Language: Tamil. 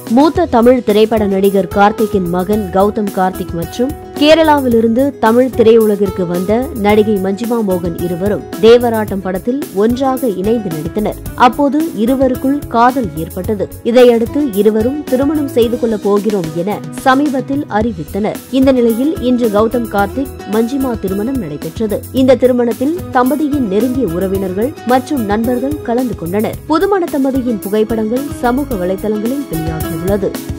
மூத்த தமிழ் திரைப்பட நடிகர் கார்த்திக்கின் மகன் கௌதம் கார்த்திக் மற்றும் கேரளாவிலிருந்து தமிழ் திரையுலகிற்கு வந்த நடிகை மஞ்சிமா மோகன் இருவரும் தேவராட்டம் படத்தில் ஒன்றாக இணைந்து நடித்தனர் அப்போது இருவருக்குள் காதல் ஏற்பட்டது இதையடுத்து இருவரும் திருமணம் செய்து கொள்ளப் போகிறோம் என சமீபத்தில் அறிவித்தனர் இந்த நிலையில் இன்று கௌதம் கார்த்திக் மஞ்சிமா திருமணம் நடைபெற்றது இந்த திருமணத்தில் தம்பதியின் நெருங்கிய உறவினர்கள் மற்றும் நண்பர்கள் கலந்து கொண்டனர் புதுமண தம்பதியின் புகைப்படங்கள் சமூக வலைதளங்களில் வெளியாகியுள்ளது